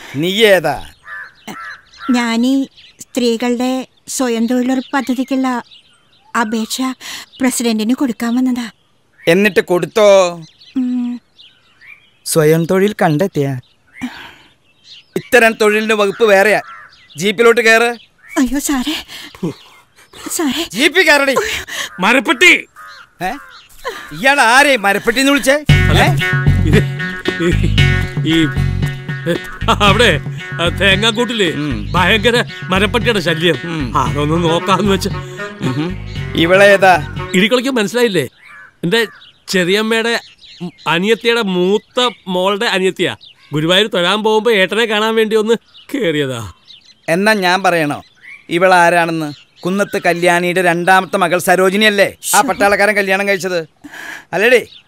നീ ഏതാ ഞാനീ സ്ത്രീകളുടെ സ്വയം തൊഴിലുറപ്പ് പദ്ധതിക്കുള്ള അപേക്ഷ പ്രസിഡന്റിന് കൊടുക്കാൻ വന്നതാ എന്നിട്ട് കൊടുത്തോ ഉം, സ്വയം തൊഴിൽ കണ്ടെത്തിയ ഇത്തരം തൊഴിലിന് വകുപ്പ് വേറെയാ ജീപ്പിലോട്ട് കയറ് അയ്യോ സാറേ സാറേ ജീപ്പിൽ കയറടി മരപ്പെട്ടി ഏ? ഇയാൾ ആരെ മരപ്പെട്ടിന്ന് വിളിച്ചേ അല്ല ഏ? ഇത് ഈ അവിടെ ആ തേങ്ങാക്കൂട്ടില് ഉം. ഭയങ്കര മരപ്പട്ടിയുടെ ശല്യം ഉം. അതൊന്ന് നോക്കാന്ന് വെച്ച് ഉഹും. ഇവളെ ഏതാ ഇടിക്കളിക്ക് മനസ്സിലായില്ലേ എന്റെ ചെറിയമ്മയുടെ ഉം, അനിയത്തിയുടെ മൂത്ത മോളുടെ അനിയത്തിയാ ഗുരുവായൂർ തൊഴാൻ പോകുമ്പോ ഏട്ടനെ കാണാൻ വേണ്ടി ഒന്ന് കേറിയതാ എന്നാ ഞാൻ പറയണോ ഇവൾ ആരാണെന്ന് കുന്നത്ത് കല്യാണിയുടെ രണ്ടാമത്തെ മകൾ സരോജിനി അല്ലേ ആ പട്ടാളക്കാരൻ കല്യാണം കഴിച്ചത് അല്ലേടേ